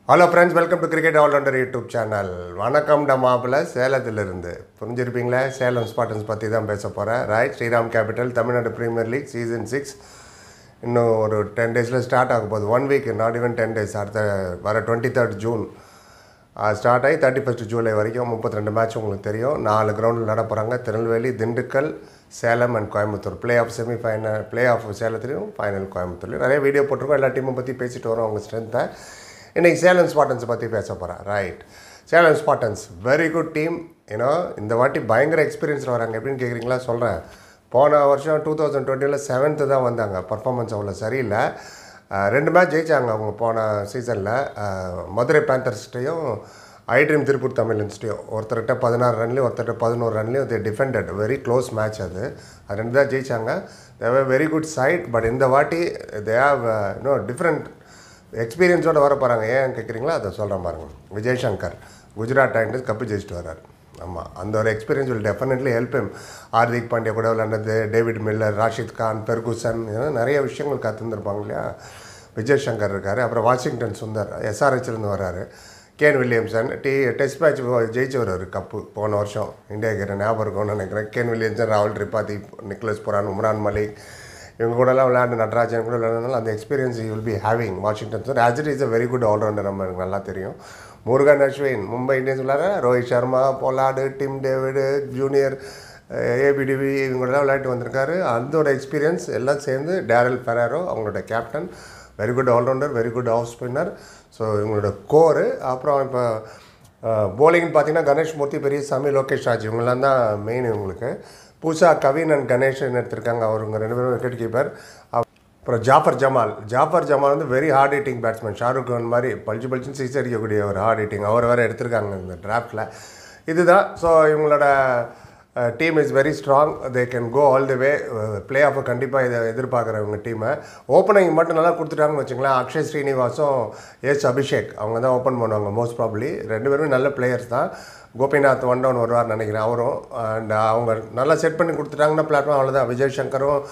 hello friends welcome to cricket all rounder youtube channel வணக்கம் டமாப்பில் சேலத்திலிருந்து புரிஞ்சிருப்பீங்களே சேலம் ஸ்பாட்டன்ஸ் பற்றி தான் பேச போகிறேன் right Sriram capital Tamil Nadu premier league season six இன்னும் ஒரு டென் டேஸில் ஸ்டார்ட் ஆக போகுது one week not even ten days அடுத்த வர டுவெண்ட்டி தேர்ட் ஜூன் ஸ்டார்ட் ஆகி தேர்ட்டி ஃபஸ்ட் ஜூலை வரைக்கும் முப்பத்தி ரெண்டு மேட்ச் உங்களுக்கு தெரியும் நாலு கிரவுண்டில் நட போகிறாங்க Tirunelveli Dindigul Salem and Coimbatore play off semi final play off சேலத்துலேயும் ஃபைனல் கோயம்புத்தூர்லையும் நிறைய வீடியோ போட்டிருக்கோம் எல்லா டீமும் பற்றி பேசிட்டு வரோம் அவங்க ஸ்ட்ரென்த்தை இன்றைக்கி சேலம் ஸ்பாட்டன்ஸ் பற்றி பேச போகிறேன் right Salem Spartans very good team ஏன்னா இந்த வாட்டி பயங்கர எக்ஸ்பீரியன்ஸில் வராங்க எப்படின்னு கேட்குறீங்களா சொல்கிறேன் போன வருஷம் டூ தௌசண்ட் டுவெண்ட்டியில் செவன்த்து தான் வந்தாங்க பர்ஃபார்மன்ஸ் அவ்வளோ சரியில்லை அஹ் ரெண்டு மேட்ச் ஜெயிச்சாங்க அவங்க போன சீசனில் மதுரை பேந்தர்ஸ்ட்டையும் ஐட்ரீம் திருப்பூர் தமிழன்ஸ்டையும் ஒருத்தர்கிட்ட பதினாறு ரன்லையும் ஒருத்தர்கிட்ட பதினோரு ரன்லையும் they defended very close match அது அது ரெண்டு தான் ஜெயிச்சாங்க தேவை வெரி குட் சைட் பட் இந்த வாட்டி தே ஹாவ் இன்னும் டிஃப்ரெண்ட் எக்ஸ்பீரியன்ஸோட வர போகிறாங்க ஏன் கேட்குறீங்களா அதை சொல்கிறேன் பாருங்க விஜய் சங்கர் குஜராத் டைட்டன்ஸ் கப்பு ஜெயிச்சிட்டு வர்றாரு ஆமாம் அந்த ஒரு experience will definitely help him Hardik Pandya கூட விளையாண்டது David Miller Rashid Khan Ferguson நிறைய விஷயங்கள் கற்றுந்துருப்பாங்க இல்லையா விஜய் சங்கர் இருக்கார் அப்புறம் வாஷிங்டன் சுந்தர் எஸ்ஆர்ஹெச்லேருந்து வர்றாரு Kane Williamson the test match ஜெயிச்சவர் ஒரு கப்பு போன வருஷம் இந்தியாவுக்கு ஞாபகம் இருக்கும்னு நினைக்கிறேன் கேன் வில்லியம்சன் ராகுல் திரிபாதி நிக்லஸ் புரான் உம்ரான் மலிக் இவங்க கூடலாம் விளையாண்டு நடராஜன் கூட விளையாடுனால அந்த experience you will be having Washington sir as it is a very good allrounder நம்ம எனக்கு நல்லா தெரியும் முருகன் அஸ்வின் மும்பை இந்தியன்ஸ் விளையாட Rohit Sharma Pollard Tim David junior ஏபிடிவி இவங்க கூடலாம் விளையாட்டு வந்திருக்காரு அதோட எக்ஸ்பீரியன்ஸ் எல்லாம் சேர்ந்து டேரல் ஃபெராரோ அவங்களோட captain very good allrounder very good off spinner so இவங்களோட கோரு அப்புறம் இப்போ போலிங்னு பார்த்தீங்கன்னா கணேஷ் மூர்த்தி பெரியசாமி லோகேஷ் ராஜ் இவங்கெல்லாம் தான் மெயின் இவங்களுக்கு பூசா கவின் அண்ட் கணேஷன் எடுத்திருக்காங்க அவருங்க ரெண்டு பேரும் விக்கெட் கீப்பர் அப்புறம் ஜாஃபர் ஜமால் ஜாஃபர் ஜமால் வந்து very hard hitting batsman Shahrukh Khan மாதிரி பல்ஜி பல்ஜின்னு சிக்ஸ் அடிக்கக்கூடிய ஒரு ஹார்ட் ஹிட்டிங் அவர் வேறு எடுத்திருக்காங்க இந்த டிராஃப்டில் இதுதான் ஸோ இவங்களோட team is very strong they can go all the way play off கண்டிப்பாக இதை எதிர்பார்க்குறவங்க டீமை ஓப்பனிங் மட்டும் நல்லா கொடுத்துட்டாங்கன்னு வச்சுங்களேன் அக்ஷய் ஸ்ரீனிவாசும் எஸ் அபிஷேக் அவங்க தான் ஓப்பன் பண்ணுவாங்க மோஸ்ட் ப்ராப்ளி ரெண்டு பேருமே நல்ல பிளேயர்ஸ் தான் கோபிநாத் ஒன் டவுன் வருவார் நினைக்கிறேன் அவரும் அண்ட் அவங்க நல்லா செட் பண்ணி கொடுத்துட்டாங்கன்னா பிளாட்ஃபார்ம் அவ்வளோதான் விஜய் சங்கரும்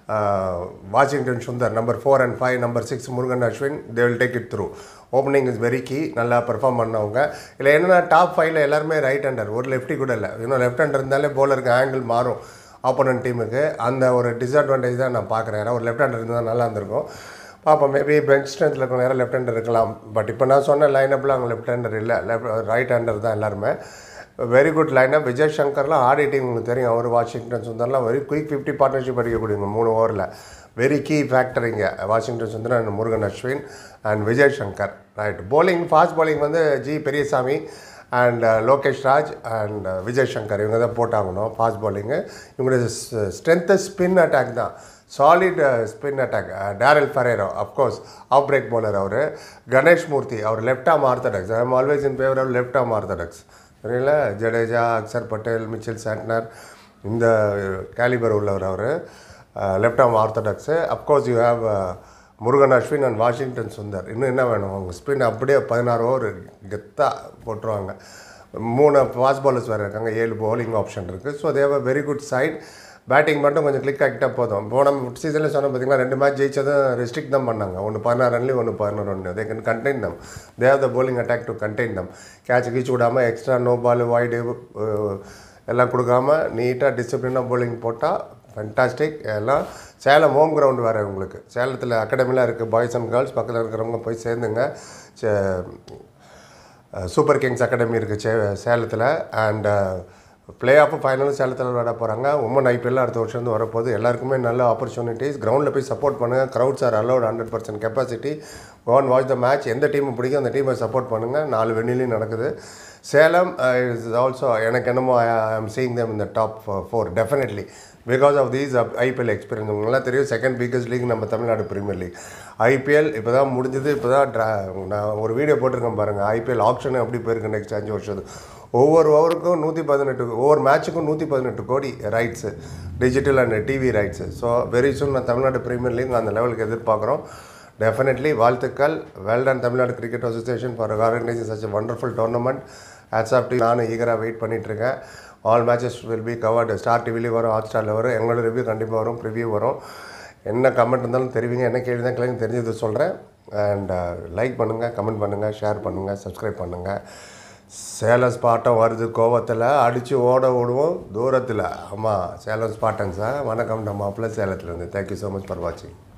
Washington Sundar number four and five number six Murugan Ashwin they will take it through opening is very key நல்லா பெர்ஃபார்ம் பண்ணவங்க இல்லை என்னென்னா டாப் ஃபைவ்ல எல்லாருமே ரைட் ஹேண்டர் ஒரு லெஃப்டி கூட இல்லை இன்னும் லெஃப்ட் ஹேண்டர் இருந்தாலே போலருக்கு ஆங்கிள் மாறும் ஆப்போனன்ட் டீமுக்கு அந்த ஒரு டிஸ்அட்வான்டேஜ் தான் நான் பார்க்குறேன் ஏன்னா ஒரு லெஃப்ட் ஹேண்டர் இருந்தால் நல்லா இருந்திருக்கும் பார்ப்போம் மேபி பெஞ்ச் ஸ்ட்ரென்த்தில் இருக்க நேரம் லெஃப்ட் ஹேண்டர் இருக்கலாம் பட் இப்போ நான் சொன்ன லைனப்பில் அவங்க லெஃப்ட் ஹேண்டர் இல்லை லெஃப்ட் ரைட் ஹேண்டர் தான் எல்லாருமே வெரி குட் லைனப் விஜய் சங்கர்லாம் ஆடிட்டிங் உங்களுக்கு தெரியும் அவர் வாஷிங்டன் சுந்தர்லாம் வெரி குயிக் ஃபிஃப்டி பார்ட்னர்ஷிப் அடிக்கக்கூடியவங்க மூணு ஓவரில் வெரி கீ ஃபேக்டர் இங்கே Washington Sundar and Murugan Ashwin and Vijay Shankar right bowling fast bowling வந்து G Periyasamy and Lokesh Raj and Vijay Shankar இவங்க தான் போட்டாகணும் ஃபாஸ்ட் bowling இவங்களுடைய ஸ்ட்ரென்த்து ஸ்பின் அட்டாக் தான் solid spin attack Daryl ஃபரேரோ of course off break bowler அவர் கணேஷ் மூர்த்தி அவர் left arm orthodox I am always in favour of left arm orthodox சரிங்களா Jadeja Axar Patel Mitchell Santner இந்த கேலிபர் உள்ளவர் அவர் left arm orthodox of course you have Murugan Ashwin and Washington Sundar இன்னும் என்ன வேணும் அவங்க ஸ்பின் அப்படியே பதினாறு ஓவர் கெத்தாக போட்டுருவாங்க மூணு ஃபாஸ்ட் பாலர்ஸ் வேறு இருக்காங்க ஏழு bowling ஆப்ஷன் இருக்குது so they've very good side batting மட்டும் கொஞ்சம் கிளிக் ஆகிட்டா போதும் போன சீசனில் சொன்ன பார்த்தீங்கன்னா ரெண்டு மேட்ச் ஜெயிச்சதும் ரெஸ்ட்ரிக்ட் தான் பண்ணாங்க ஒன்று பதினாறு ரன்லேயும் ஒன்று பதினொரு run they can contain them they have the bowling attack to contain them catch கீச்சு விடாமல் எக்ஸ்ட்ரா நோ பால் வைடு எல்லாம் கொடுக்காம நீட்டாக டிசிப்ளினாக bowling போட்டால் ஃபென்டாஸ்டிக் எல்லாம் சேலம் ஹோம் கிரவுண்ட் வேறு உங்களுக்கு சேலத்தில் அகாடமிலாம் இருக்குது பாய்ஸ் அண்ட் கேர்ள்ஸ் பக்கத்தில் இருக்கிறவங்க போய் சேர்ந்துங்க சூப்பர் கிங்ஸ் அகாடமி இருக்குது சே சேலத்தில் அண்ட் ப்ளே ஆஃப் ஃபைனலும் சேலத்தில் விளையாட போகிறாங்க உமன் ஐபிஎல் அடுத்த வருஷம் வந்து வரப்போகுது எல்லாருக்குமே நல்ல ஆப்பர்ச்சுனிட்டிஸ் கிரவுண்டில் போய் சப்போர்ட் பண்ணுங்கள் crowds are allowed hundred percent capacity gonna watch the match எந்த டீம் பிடிக்கும் அந்த டீமை சப்போர்ட் பண்ணுங்கள் நாலு வெண்ணிலையும் நடக்குது சேலம் இஸ் ஆல்சோ எனக்கு என்னமோ ஐ ஆம் சீயிங் தம் இந்த top four definitely because of these IPL experience உங்களுக்குலாம் தெரியும் செகண்ட் பிக்கஸ்ட் லீக் நம்ம தமிழ்நாடு பிரீமியர் லீக் ஐபிஎல் இப்போ தான் முடிஞ்சது இப்போ தான் ட்ரா நான் ஒரு வீடியோ போட்டிருக்கேன் பாருங்கள் ஐபிஎல் ஆப்ஷன் எப்படி போயிருக்கு நெக்ஸ்ட் அஞ்சு வருஷத்துக்கு ஒவ்வொரு ஓவருக்கும் நூற்றி பதினெட்டு ஒவ்வொரு மேட்ச்சுக்கும் நூற்றி பதினெட்டு கோடி rights digital and TV rights so very soon நான் தமிழ்நாடு பிரீமியர் லீக் அந்த லெவலுக்கு எதிர்பார்க்குறோம் டெஃபினெட்லி வாழ்த்துக்கள் well done Tamil Nadu cricket association for organising such wonderful tournament hats off to நானும் ஈகராக வெயிட் பண்ணிகிட்ருக்கேன் all matches will be covered Star டிவிலையும் வரும் ஹாட் ஸ்டாரில் வரும் எங்களோட ரிவ்யூ கண்டிப்பாக வரும் ப்ரிவ்யூ வரும் என்ன கமெண்ட் இருந்தாலும் தெரிவிங்க என்ன கேள்வி தான் கேளுங்க தெரிஞ்சது சொல்கிறேன் அண்ட் லைக் பண்ணுங்கள் கமெண்ட் பண்ணுங்கள் ஷேர் பண்ணுங்கள் சப்ஸ்கிரைப் பண்ணுங்கள் சேலம் ஸ்பாட்டம் வருது கோவத்தில் அடித்து ஓட விடுவோம் தூரத்தில் ஆமாம் சேலம் ஸ்பாட்டன்ஸா வணக்கம் நம்ம மாப்பிள்ள சேலத்துலேருந்து தேங்க்யூ ஸோ மச் ஃபார் வாட்சிங்